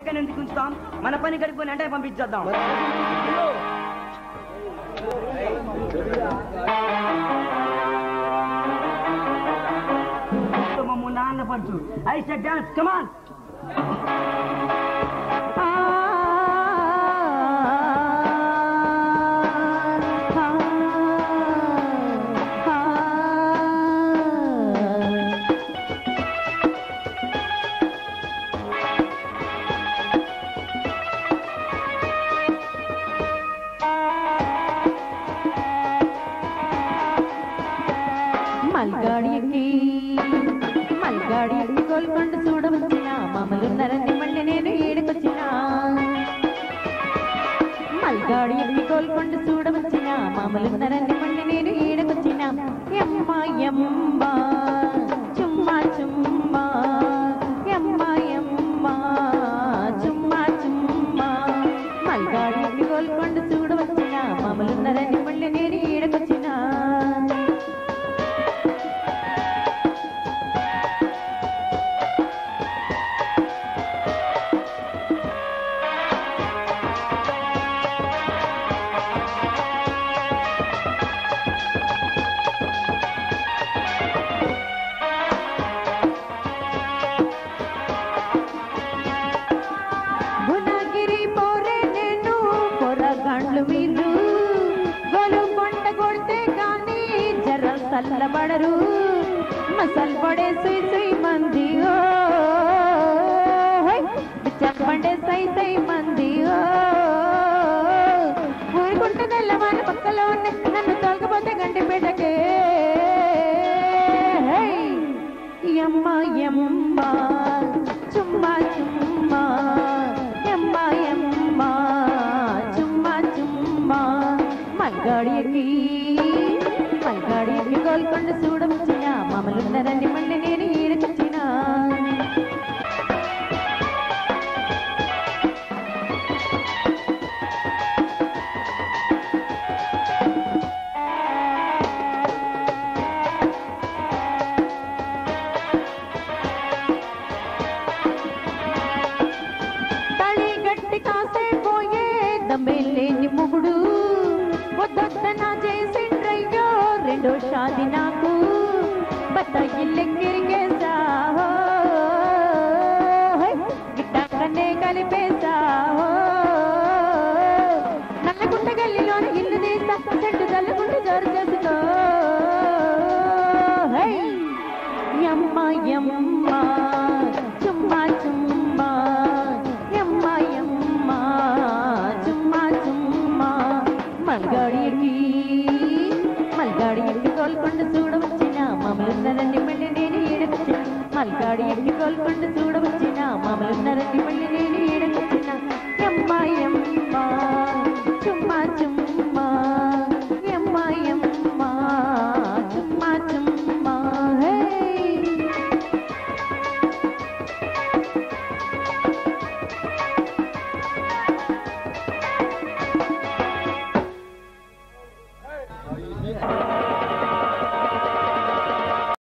ఇక్కడ ఎందుకు ఉంచుతాం మన పని కడుక్కొని అంటే పంపించేద్దాం మమ్మల్ని నాన్న పడుచు ఐ సెట్ డాన్స్ కమాన్ మల్గాడి ఎక్కి మల్గాడి ఎక్కి గోల్కొండ చూడవచ్చిన మమ్మలున్నారని మళ్ళీ నేను ఏడుకొచ్చిన మల్గాడి ఎక్కి గోల్కొండ చూడవచ్చిన మమ్మలున్నారని మళ్ళీ నేను ఏడుకొచ్చిన ఎమ్మ ఎమ్మ చుమ్మా చుమ్మా ఎమ్మ ఎమ్మ చుమ్మా చుమ్మా మల్గాడి ఎక్కి గోల్కొండ చూడవచ్చిన మమ్మలున్నారని మళ్ళీ నేను ఏడుకొచ్చిన గుణగిరి పోరే నేను పొరగండ్లు మీరు గొలు కొండ కొడితే గాని జర చల్లబడరు మసల్ పడే సుయ్ సుయ్ మంది ఓ చెప్పండే సై సై మంది ఓ ఊరుకుంటే నెల్లవారి పక్కలో ఉన్న నన్ను తొలగపోతే గంటి పెట్టకే యమ్మ యమ్మ చుమ్మా చుమ్మా యమ్మ యమ్మ చుమ్మా చుమ్మా మల్గాడి ఎక్కి మల్గాడి ఎక్కి గోల్కొండ చూడవచ్చిన మమ్మలున్నారని మళ్ళీ నేను ఈడకొచ్చిన తడి గట్టి కాసే పోయే దమ్మే లేని ముగుడు వద్దొద్దన చేసిండ్రయ్యో రెండో షాది నాకు బత్త ఇల్లెక్కిరిగేసా గిట్టక్కనే కలిపేసా నల్లగుంట గల్లిలోని ఇల్లు తీసా చెట్టు చల్లుకుంటూ జోరు చేసుకో హై యమ్మ యమ్మ చుమ్మా చుమ్మా యమ్మ యమ్మ చుమ్మా చుమ్మా మల్గాడి ఎక్కి మల్గాడి ఎక్కి కోల్కొండ చూడవచ్చిన మమ్మలున్నారని మళ్ళీ నేను ఏడకొచ్చిన మల్గాడి ఎక్కి కోల్కొండ చూడవచ్చిన మమ్మలున్నారని మళ్ళీ నేను ఏడకొచ్చిన యమ్మ యమ్మ